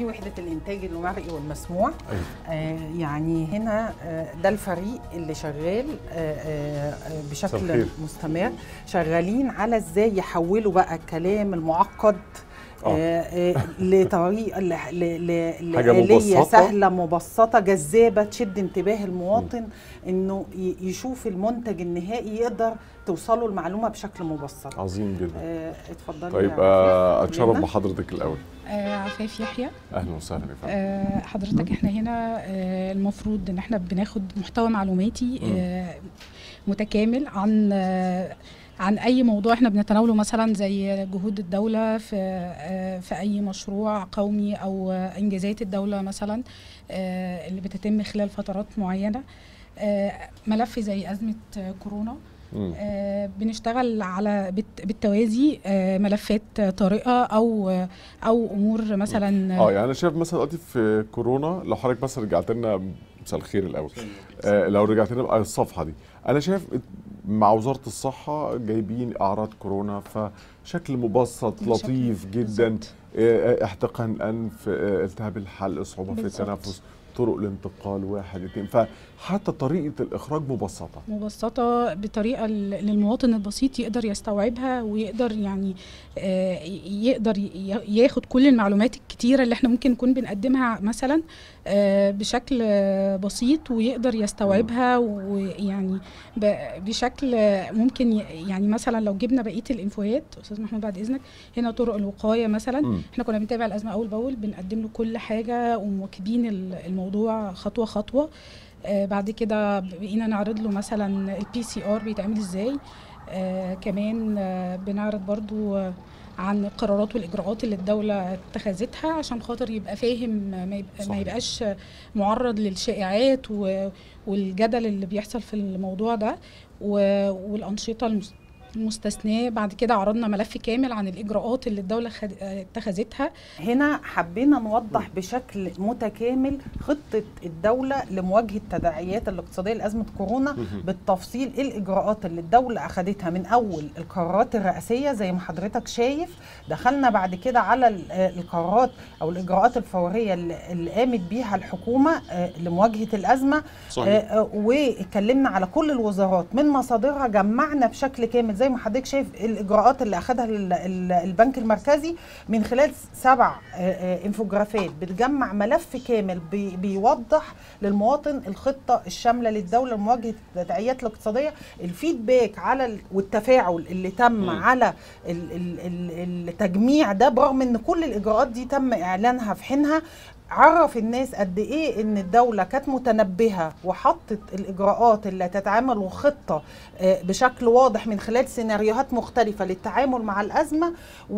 وحدة الإنتاج المرئي والمسموع أيوة. آه يعني هنا آه ده الفريق اللي شغال آه آه آه، بشكل مساء الخير. مستمر شغالين على ازاي يحولوا بقى الكلام المعقد آه. آه، آه، لطريقه ل- ل- ل- حاجة لآلية مبسطة. سهله مبسطه جذابه تشد انتباه المواطن انه ي- يشوف المنتج النهائي يقدر توصله المعلومه بشكل مبسط عظيم جدا آه، اتفضلي طيب يا آه، عفيف. اتشرف قولنا. بحضرتك الاول آه، عفاف يحيى اهلا وسهلا يا فندم آه، حضرتك احنا هنا آه، المفروض ان احنا بناخد محتوى معلوماتي آه، متكامل عن آه، عن اي موضوع احنا بنتناوله مثلا زي جهود الدوله في آه، في اي مشروع قومي او آه، انجازات الدوله مثلا آه، اللي بتتم خلال فترات معينه آه، ملف زي ازمه آه، كورونا مم. آه، بنشتغل على بالت- بالتوازي آه، ملفات طارئه او او امور مثلا اه يعني انا شايف مثلا دلوقتي في كورونا لو حضرتك بس رجعت لنا مساء الخير الاول آه لو رجعت لنا بقى الصفحه دي انا شايف مع وزاره الصحه جايبين اعراض كورونا فشكل مبسط بشكل- لطيف جدا بالظبط. آه، احتقان الانف آه، التهاب الحلق صعوبه في بالظبط. التنفس طرق الانتقال واحد اتنين فحتى طريقه الاخراج مبسطه مبسطة بطريقة ل- للمواطن البسيط يقدر يستوعبها ويقدر يعني آه، يقدر ي- ياخد كل المعلومات الكتيرة اللي احنا ممكن نكون بنقدمها مثلا آه، بشكل آه، بسيط ويقدر يستوعبها ويعني ب- بشكل آه، ممكن ي- يعني مثلا لو جبنا بقية الانفوهات استاذ محمود بعد اذنك هنا طرق الوقاية مثلا مم. احنا كنا بنتابع الازمه اول باول بنقدم له كل حاجه ومواكبين ال- الموضوع خطوه خطوه آه بعد كده بقينا نعرض له مثلا البي سي ار بيتعمل ازاي آه كمان آه بنعرض برضو آه عن القرارات والاجراءات اللي الدوله اتخذتها عشان خاطر يبقى فاهم ما, يبقى صحيح. ما يبقاش معرض للشائعات و- والجدل اللي بيحصل في الموضوع ده و- والانشطه المس- المستثناه بعد كده عرضنا ملف كامل عن الاجراءات اللي الدوله خد... آه، اتخذتها هنا حبينا نوضح بشكل متكامل خطة الدولة لمواجهة التداعيات الاقتصادية لأزمة كورونا بالتفصيل ايه الإجراءات اللي الدولة أخدتها من أول القرارات الرئاسية زي ما حضرتك شايف دخلنا بعد كده على ال- آه، القرارات أو الإجراءات الفورية اللي اللي قامت بيها الحكومة آه، لمواجهة الأزمة صحيح آه، آه، واتكلمنا على كل الوزارات من مصادرها جمعنا بشكل كامل زي ما حضرتك شايف الاجراءات اللي اخذها ال- ال- البنك المركزي من خلال سبع آه، آه، انفوجرافات بتجمع ملف كامل بي- بيوضح للمواطن الخطه الشامله للدوله لمواجهه التداعيات الاقتصاديه الفيدباك على ال- والتفاعل اللي تم مم. على ال- ال- ال- التجميع ده برغم ان كل الاجراءات دي تم اعلانها في حينها عرف الناس قد ايه ان الدوله كانت متنبهه وحطت الاجراءات اللي تتعامل وخطه آه، بشكل واضح من خلال سيناريوهات مختلفه للتعامل مع الازمه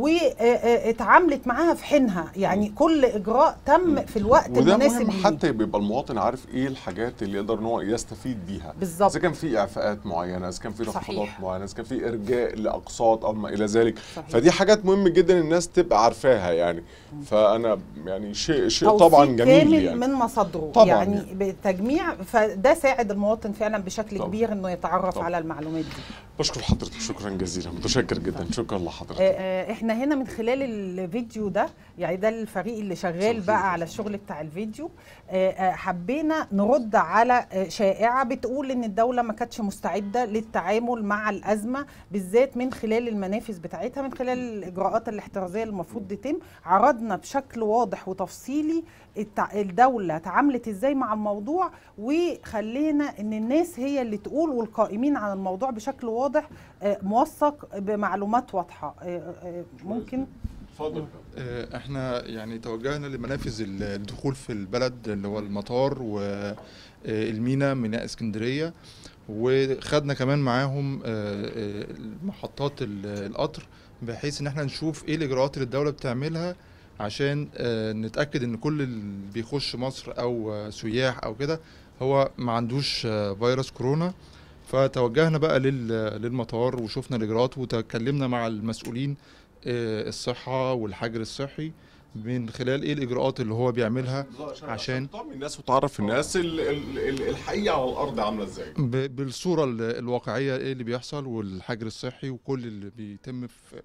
واتعاملت معاها في حينها يعني كل اجراء تم في الوقت وده المناسب مهم ليه. حتى بيبقى المواطن عارف ايه الحاجات اللي يقدر ان هو يستفيد بيها بالظبط اذا كان في اعفاءات معينه اذا كان في صحيح. انخفاضات معينه اذا كان في ارجاء لاقساط او ما الى ذلك صحيح. فدي حاجات مهمه جدا الناس تبقى عارفاها يعني فانا يعني شيء شيء توثيق طبعا جميل كامل يعني من مصادره طبعاً يعني يعني. بالتجميع فده ساعد المواطن فعلا بشكل طبعاً. كبير انه يتعرف طبعاً. على المعلومات دي بشكر حضرتك شكرا جزيلا متشكر جدا شكرا لحضرتك آه، آه، احنا هنا من خلال الفيديو ده يعني ده الفريق اللي شغال صحيح. بقى على الشغل بتاع الفيديو آه، آه، حبينا نرد على آه، شائعة بتقول ان الدولة ما كانتش مستعدة للتعامل مع الأزمة بالذات من خلال المنافذ بتاعتها من خلال الإجراءات الاحترازية اللي المفروض تتم عرضنا بشكل واضح وتفصيلي التع- الدولة تعاملت ازاي مع الموضوع وخلينا ان الناس هي اللي تقول والقائمين على الموضوع بشكل واضح آه، موثق بمعلومات واضحة آه، آه، ممكن اتفضل آه، احنا يعني توجهنا لمنافذ ال- الدخول في البلد اللي هو المطار والمينا ميناء اسكندريه وخدنا كمان معاهم آه، آه، محطات ال- القطر بحيث ان احنا نشوف ايه الاجراءات اللي الدوله بتعملها عشان آه، نتاكد ان كل اللي بيخش مصر او آه، سياح او كده هو ما عندوش آه، فيروس كورونا فتوجهنا بقى لل- للمطار وشفنا الاجراءات وتكلمنا مع المسؤولين آه، الصحه والحجر الصحي من خلال ايه الاجراءات اللي هو بيعملها عشان تعرف الناس وتعرف الناس ال- ال- ال- الحقيقه على الارض عامله ازاي ب- بالصوره ال- الواقعيه ايه اللي بيحصل والحجر الصحي وكل اللي بيتم في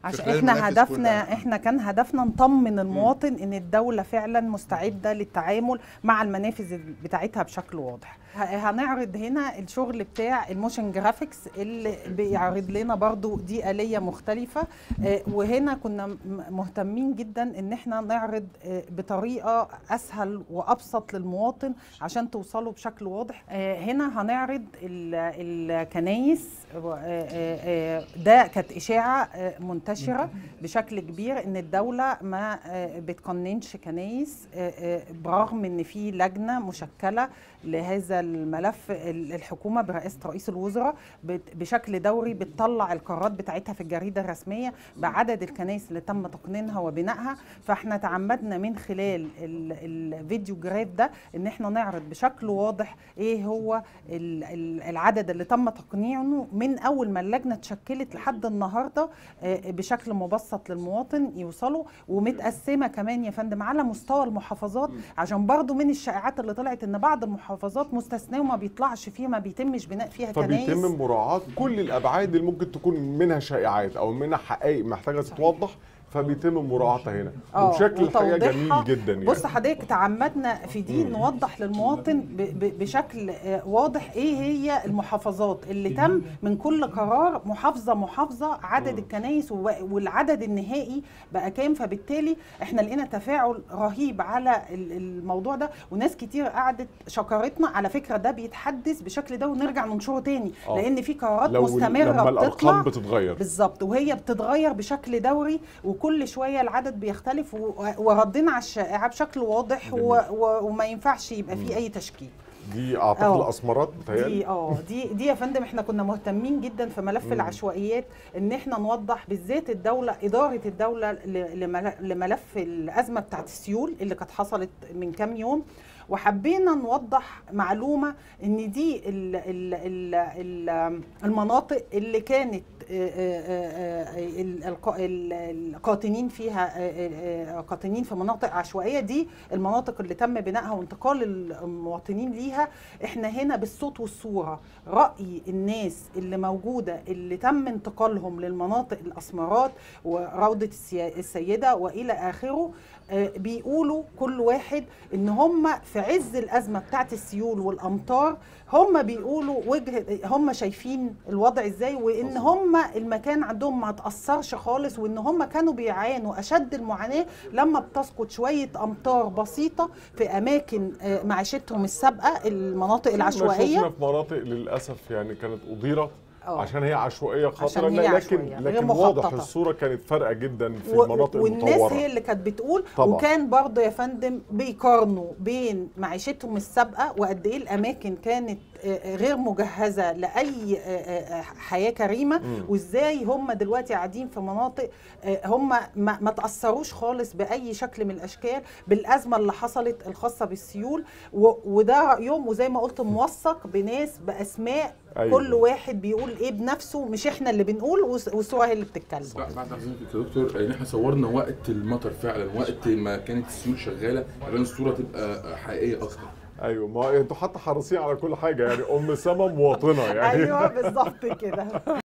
عشان خلال احنا المنافذ هدفنا كلها. احنا كان هدفنا نطمن المواطن ان الدوله فعلا مستعده للتعامل مع المنافذ بتاعتها بشكل واضح ه- هنعرض هنا الشغل بتاع الموشن جرافيكس اللي بيعرض لنا برضو دي آلية مختلفة آه، وهنا كنا م- مهتمين جدا ان احنا نعرض آه، بطريقة اسهل وابسط للمواطن عشان توصلوا بشكل واضح آه، هنا هنعرض ال- الكنايس و- آه، آه، آه، ده كانت اشاعة آه، منتشرة بشكل كبير ان الدولة ما آه، بتقننش كنايس آه، آه، برغم ان في لجنة مشكلة لهذا الملف ال- الحكومة برئاسة رئيس الوزراء بت- بشكل دوري بتطلع القرارات بتاعتها في الجريدة الرسمية بعدد الكنائس اللي تم تقنينها وبنائها فاحنا تعمدنا من خلال ال- الفيديو جراف ده ان احنا نعرض بشكل واضح ايه هو ال- ال- العدد اللي تم تقنينه من اول ما اللجنة اتشكلت لحد النهاردة آه، بشكل مبسط للمواطن يوصلوا ومتقسمة كمان يا فندم على مستوى المحافظات عشان برضو من الشائعات اللي طلعت ان بعض المحافظات مستثناه وما بيطلعش فيها ما بيتمش بناء فيها كنايس فبيتم مراعاة كل الأبعاد اللي ممكن تكون منها شائعات أو منها حقائق محتاجة تتوضح فبيتم مراعاتها هنا آه، وبشكل الحقيقة وتوضيحها. جميل جدا يعني بص حضرتك تعمدنا في دي نوضح للمواطن ب- ب- بشكل آه، واضح ايه هي المحافظات اللي تم من كل قرار محافظه محافظه عدد الكنايس و- والعدد النهائي بقى كام فبالتالي احنا لقينا تفاعل رهيب على ال- الموضوع ده وناس كتير قعدت شكرتنا على فكره ده بيتحدث بشكل ده ونرجع ننشره تاني آه. لان في قرارات لو مستمره لما بتطلع الأرقام بتتغير بالظبط وهي بتتغير بشكل دوري وكل شويه العدد بيختلف و- وردنا على الشائعه بشكل واضح و... و... وما ينفعش يبقى فيه اي تشكيك دي أعتقد آه. الأسمرات بتهيألي دي اه دي دي يا فندم احنا كنا مهتمين جدا في ملف العشوائيات ان احنا نوضح بالذات الدوله اداره الدوله ل- لمل- لملف الازمه بتاعت السيول اللي كانت حصلت من كام يوم وحبينا نوضح معلومه ان دي ال ال ال ال المناطق اللي كانت آه، آه، آه، ال- الق- ال- القاطنين فيها آه، آه، آه، قاطنين في مناطق عشوائيه دي المناطق اللي تم بنائها وانتقال المواطنين ليها احنا هنا بالصوت والصوره راي الناس اللي موجوده اللي تم انتقالهم للمناطق الاسمرات وروضه السي- السيده والى اخره آه، بيقولوا كل واحد ان هم في عز الازمه بتاعت السيول والامطار هم بيقولوا وجه هم شايفين الوضع ازاي وان هم المكان عندهم ما تاثرش خالص وان هم كانوا بيعانوا اشد المعاناه لما بتسقط شويه امطار بسيطه في اماكن آه، معيشتهم السابقه المناطق ما العشوائيه شفنا في مناطق للأسف يعني كانت أضيرت آه. عشان هي عشوائية خطرة عشان هي لكن عشوائية، غير لكن واضح مخططة. الصورة كانت فارقة جدا في و- المناطق والناس المطورة هي اللي كانت بتقول طبعا. وكان برضه يا فندم بيقارنوا بين معيشتهم السابقه وقد ايه الاماكن كانت آه، غير مجهزه لاي آه، آه، حياه كريمه مم. وازاي هم دلوقتي قاعدين في مناطق آه، هم ما, ما تاثروش خالص باي شكل من الاشكال بالازمه اللي حصلت الخاصه بالسيول و- وده رايهم وزي ما قلت موثق بناس باسماء أيوة. كل واحد بيقول ايه بنفسه مش احنا اللي بنقول والس- والصوره هي اللي بتتكلم بعد بعد حضرتك يا دكتور ان احنا صورنا وقت المطر فعلا وقت ما كانت السيول شغاله عشان الصوره تبقى حقيقيه اكتر ايوه ما انتوا حتى حريصين على كل حاجه يعني ام سما مواطنه يعني ايوه بالظبط كده